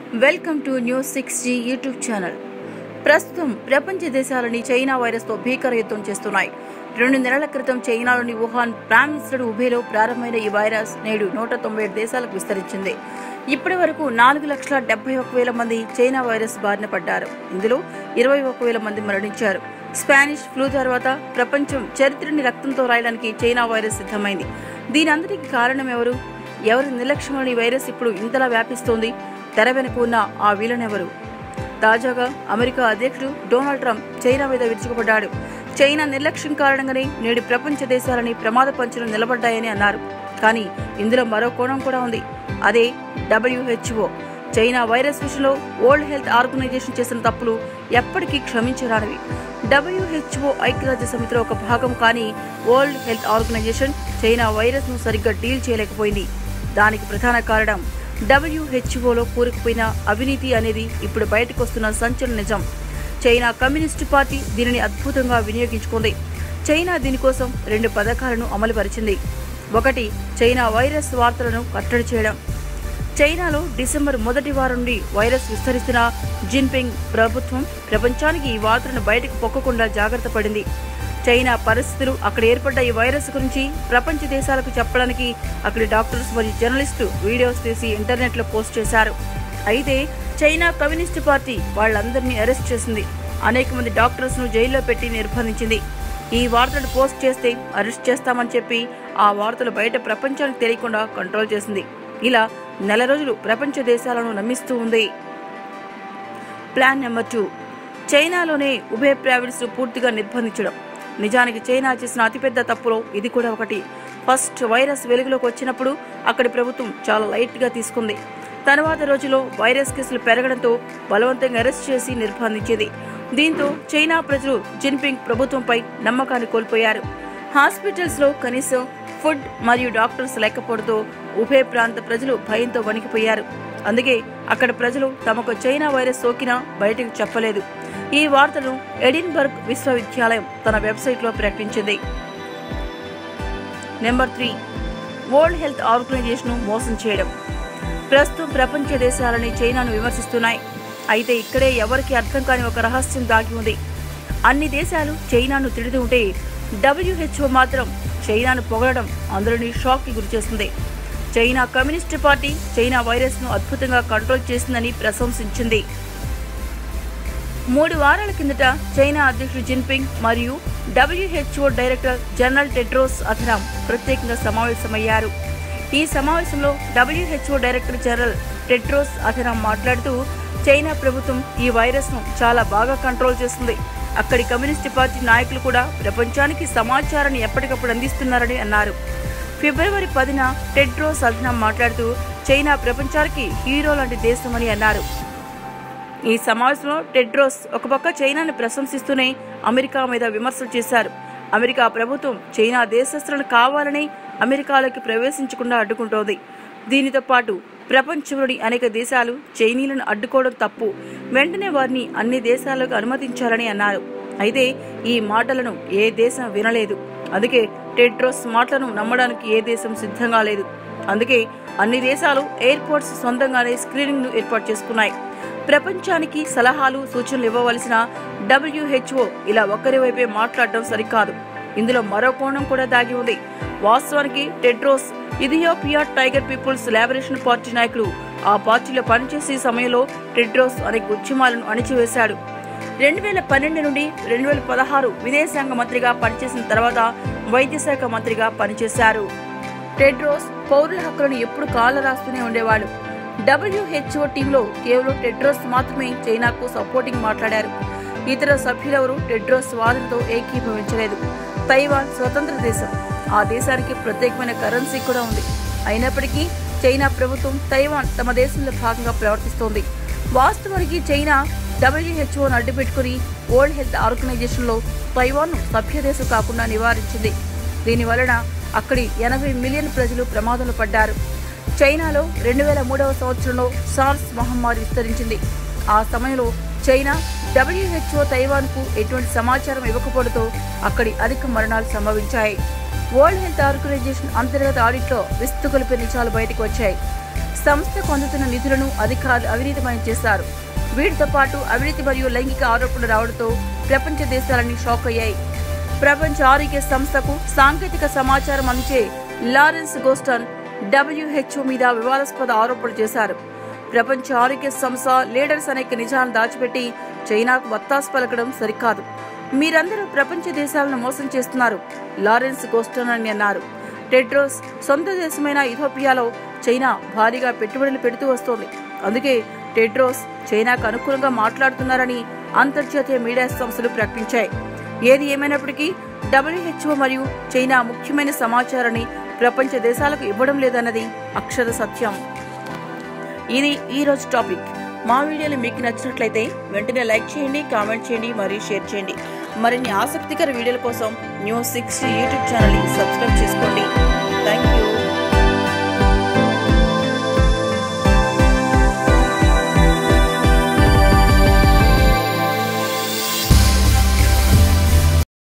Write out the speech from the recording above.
welcome to news six G YouTube channel ప్రస్తుతం ప్రపంచ దేశాలని చైనా వైరస్తో భీకర యుద్ధం చేస్తున్నాయి రెండు నెలల క్రితం చైనాలోని వుహాన్ ప్రామిన్స్డ్ ఉభేలో ప్రారంభమైన ఈ వైరస్ నేడు నూట తొంభై ఏడు దేశాలకు విస్తరించింది ఇప్పటి వరకు నాలుగు లక్షల డెబ్బై ఒక వేల మంది చైనా వైరస్ బారిన పడ్డారు ఇందులో ఇరవై ఒక వేల మంది మరణించారు స్పానిష్ ఫ్లూ తర్వాత ప్రపంచం చరిత్రని రక్తంతో రాయడానికి చైనా వైరస్ సిద్ధమైంది దీని అందరికీ కారణం ఎవరు ఎవరి నిర్లక్ష్యంలోని వైరస్ ఇప్పుడు ఇంతలా వ్యాపిస్తోంది తెర వెనుక ఉన్న ఆ వీలనెవరు తాజాగా అమెరికా అధ్యక్షుడు డొనాల్డ్ ట్రంప్ చైనా మీద విరుచుకుపడ్డాడు చైనా నిర్లక్ష్యం కారణంగానే నేడు ప్రపంచ దేశాలని ప్రమాద పంచులు నిలబడ్డాయని అన్నారు కానీ ఇందులో మరో కోణం కూడా ఉంది అదే డబ్ల్యూహెచ్ఓ చైనా వైరస్ విషయంలో వరల్డ్ హెల్త్ ఆర్గనైజేషన్ చేసిన తప్పులు ఎప్పటికీ క్షమించరానివి డబ్ల్యూహెచ్ఓ ఐక్యరాజ్య సమితిలో ఒక భాగం కానీ world health organization China virus ను సరిగ్గా డీల్ చేయలేకపోయింది దానికి ప్రధాన కారణం డబ్ల్యూహెచ్ఓలో కూరుకుపోయిన అవినీతి అనేది ఇప్పుడు బయటకు వస్తున్న సంచలన నిజం చైనా కమ్యూనిస్టు పార్టీ దీనిని అద్భుతంగా వినియోగించుకుంది చైనా దీనికోసం రెండు పథకాలను అమలుపరిచింది ఒకటి చైనా వైరస్ వార్తలను కట్టడి చేయడం చైనాలో డిసెంబర్ మొదటి వారం నుండి వైరస్ విస్తరిస్తున్న జిన్పింగ్ ప్రభుత్వం ప్రపంచానికి ఈ వార్తలను బయటకు పొక్కకుండా జాగ్రత్త పడింది చైనా పరిస్థితులు అక్కడ ఏర్పడ్డ ఈ వైరస్ గురించి ప్రపంచ దేశాలకు చెప్పడానికి అక్కడి డాక్టర్స్ మరియు జర్నలిస్టు వీడియోస్ తీసి ఇంటర్నెట్లో పోస్ట్ చేశారు అయితే చైనా కమ్యూనిస్టు పార్టీ వాళ్ళందరినీ అరెస్ట్ చేసింది అనేక మంది డాక్టర్స్ ను జైల్లో పెట్టి నిర్బంధించింది ఈ వార్తలు పోస్ట్ చేస్తే అరెస్ట్ చేస్తామని చెప్పి ఆ వార్తలు బయట ప్రపంచానికి తెలియకుండా కంట్రోల్ చేసింది ఇలా నెల రోజులు ప్రపంచ దేశాలను నమ్మిస్తూ ఉంది ప్లాన్ నెంబర్ టూ చైనాలోనే ఉభయ ప్రావిన్స్ పూర్తిగా నిర్బంధించడం నిజానికి చైనా చేసిన అతిపెద్ద తప్పులో ఇది కూడా ఒకటి ఫస్ట్ వైరస్ వెలుగులోకి వచ్చినప్పుడు అక్కడి ప్రభుత్వం చాలా లైట్గా తీసుకుంది తర్వాత రోజులో వైరస్ కేసులు పెరగడంతో బలవంతంగా అరెస్ట్ చేసి నిర్బంధించేది దీంతో చైనా ప్రజలు జిన్పింగ్ ప్రభుత్వంపై నమ్మకాన్ని కోల్పోయారు హాస్పిటల్స్ లో కనీసం ఫుడ్ మరియు డాక్టర్స్ లేకపోవడంతో ఉభయ ప్రాంత ప్రజలు భయంతో వణికిపోయారు అందుకే అక్కడ ప్రజలు తమకు చైనా వైరస్ సోకినా బయటకు చెప్పలేదు ఈ వార్తను ఎడిన్బర్గ్ విశ్వవిద్యాలయం తన వెబ్సైట్లో ప్రకటించింది number three world health organization మోసం చేయడం ప్రస్తుతం ప్రపంచ దేశాలని చైనాను విమర్శిస్తున్నాయి అయితే ఇక్కడే ఎవరికి అర్థం కాని ఒక రహస్యం దాగి ఉంది అన్ని దేశాలు చైనాను తిడుతూ ఉంటే డబ్ల్యూహెచ్ఓ మాత్రం చైనాను పొగడడం అందరినీ షాక్కి గురిచేస్తుంది చైనా కమ్యూనిస్టు పార్టీ చైనా వైరస్ను అద్భుతంగా కంట్రోల్ చేసిందని ప్రశంసించింది మూడు వారాల కిందట చైనా అధ్యక్షుడు జిన్పింగ్ మరియు WHO director general Tedros Adhanom ప్రత్యేకంగా సమావేశమయ్యారు ఈ సమావేశంలో WHO director general Tedros Adhanom మాట్లాడుతూ చైనా ప్రభుత్వం ఈ వైరస్ను చాలా బాగా కంట్రోల్ చేస్తుంది అక్కడి కమ్యూనిస్టు పార్టీ నాయకులు కూడా ప్రపంచానికి సమాచారాన్ని ఎప్పటికప్పుడు అందిస్తున్నారని అన్నారు ఫిబ్రవరి పదిన టెడ్రోస్ అథరామ్ మాట్లాడుతూ చైనా ప్రపంచానికి హీరో లాంటి దేశమని అన్నారు ఈ సమావేశంలో టెడ్రోస్ ఒక పక్క చైనాను ప్రశంసిస్తూనే అమెరికా మీద విమర్శలు చేశారు అమెరికా ప్రభుత్వం చైనా దేశస్తులను కావాలని అమెరికాలోకి ప్రవేశించకుండా అడ్డుకుంటోంది దీనితో పాటు ప్రపంచంలోని అనేక దేశాలు చైనీలను అడ్డుకోవడం తప్పు వెంటనే వారిని అన్ని దేశాలకు అనుమతించాలని అన్నారు అయితే ఈ మాటలను ఏ దేశం వినలేదు అందుకే టెడ్రోస్ మాటలను నమ్మడానికి ఏ దేశం సిద్ధంగా లేదు అందుకే అన్ని దేశాలు ఎయిర్పోర్ట్స్ సొంతంగానే స్క్రీనింగ్ ను ఏర్పాటు చేసుకున్నాయి ప్రపంచానికి సలహాలు సూచనలు ఇవ్వవలసిన డబ్ల్యూహెచ్ఓ ఇలా ఒక్కరి వైపే మాట్లాడడం సరికాదు ఇందులో మరో కోణం కూడా దాగి ఉంది వాస్తవానికి Tedros Ethiopia tiger people's liberation party నాయకుడు ఆ పార్టీలో పనిచేసే సమయంలో టెడ్రోస్ అనేక ఉద్యమాలను అణిచివేశాడు రెండు వేల పన్నెండు నుండి రెండు వేల పదహారు విదేశాంగ మంత్రిగా పనిచేసిన తర్వాత వైద్య శాఖ మంత్రిగా పనిచేశారు టెడ్రోస్ పౌరుల హక్కులను ఎప్పుడు కాళ్ళ రాస్తూనే ఉండేవాడు డబ్ల్యూహెచ్ఓ టీంలో కేవలం టెడ్రోస్ మాత్రమే చైనాకు సపోర్టింగ్ మాట్లాడారు ఇతర సభ్యులెవరూ టెడ్రోస్ వాదనతో ఏకీభవించలేదు తైవాన్ స్వతంత్ర దేశం ఆ దేశానికి ప్రత్యేకమైన కరెన్సీ కూడా ఉంది అయినప్పటికీ చైనా ప్రభుత్వం తైవాన్ తమ దేశంలో భాగంగా ప్రవర్తిస్తోంది వాస్తవానికి చైనా డబ్ల్యూహెచ్ఓను అడ్డుపెట్టుకుని వరల్డ్ హెల్త్ ఆర్గనైజేషన్లో తైవాన్ను సభ్య దేశం కాకుండా నివారించింది దీని వలన అక్కడి ఎనభై మిలియన్ ప్రజలు ప్రమాదంలో పడ్డారు చైనాలో రెండు వేల మూడవ సంవత్సరంలో సార్స్ మహమ్మారి విస్తరించింది ఆ సమయంలో చైనా డబ్ల్యూహెచ్ఓ తైవాన్కు ఎటువంటి సమాచారం ఇవ్వకపోవడంతో అక్కడి అధిక మరణాలు సంభవించాయి వరల్డ్ హెల్త్ ఆర్గనైజేషన్ అంతర్గత ఆడిట్లో విస్తుగొలిపే నిజాలు బయటకు వచ్చాయి సంస్థకు అందుతున్న నిధులను అధికారులు అవినీతిమయం చేశారు వీటితో పాటు అవినీతి మరియు లైంగిక ఆరోపణలు రావడంతో ప్రపంచ దేశాలన్నీ షాక్ అయ్యాయి ప్రపంచ ఆరోగ్య సంస్థకు సాంకేతిక సమాచారం అందించే లారెన్స్ గోస్టన్ డబ్ల్యూహెచ్ఓ మీద వివాదాస్పద ఆరోపణలు చేశారు ప్రపంచ ఆరోగ్య సంస్థ లీడర్స్ అనేక నిజాలను దాచిపెట్టి చైనాకు వత్తాసు పలకడం సరికాదు మీరందరూ ప్రపంచ దేశాలను మోసం చేస్తున్నారు లారెన్స్ గోస్టన్ అని అన్నారు టెడ్రోస్ సొంత దేశమైన ఇథోపియాలో చైనా భారీగా పెట్టుబడులు పెడుతూ వస్తోంది అందుకే టెడ్రోస్ చైనాకు అనుకూలంగా మాట్లాడుతున్నారని అంతర్జాతీయ మీడియా సంస్థలు ప్రకటించాయి ఏది ఏమైనప్పటికీ డబ్ల్యూహెచ్ఓ మరియు చైనా ముఖ్యమైన సమాచారాన్ని ప్రపంచ దేశాలకు ఇవ్వడం లేదన్నది అక్షర సత్యం ఇది ఈ రోజు టాపిక్ మా వీడియోలు మీకు నచ్చినట్లయితే వెంటనే లైక్ చేయండి కామెంట్ చేయండి మరియు షేర్ చేయండి మరిన్ని ఆసక్తికర వీడియోల కోసం న్యూస్ సిక్స్ యూట్యూబ్ ఛానల్ని సబ్స్క్రైబ్ చేసుకోండి థ్యాంక్ యూ